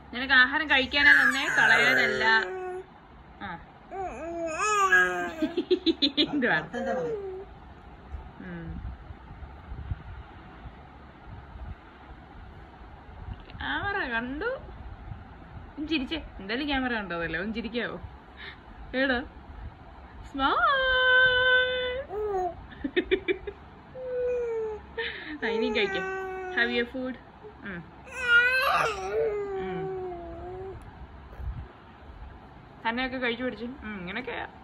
നിനക്ക് ആഹാരം കഴിക്കാനാ തന്നെ കളയാനല്ല ആ എന്തുവാ അത്തന്റെ മകൻ ഉം. ക്യാമറ കണ്ടു ഒന്ന് ചിരിച്ചേ എന്തായാലും ക്യാമറ കണ്ടതല്ലേ ഒന്ന് ചിരിക്കാവോ ഏടാ സ്മൈൽ ആ ഇനിയും കഴിക്കാം ഹാവ് യു ഫുഡ് തന്നെയൊക്കെ കഴിച്ചു പിടിച്ചു ഇങ്ങനെയൊക്കെയാ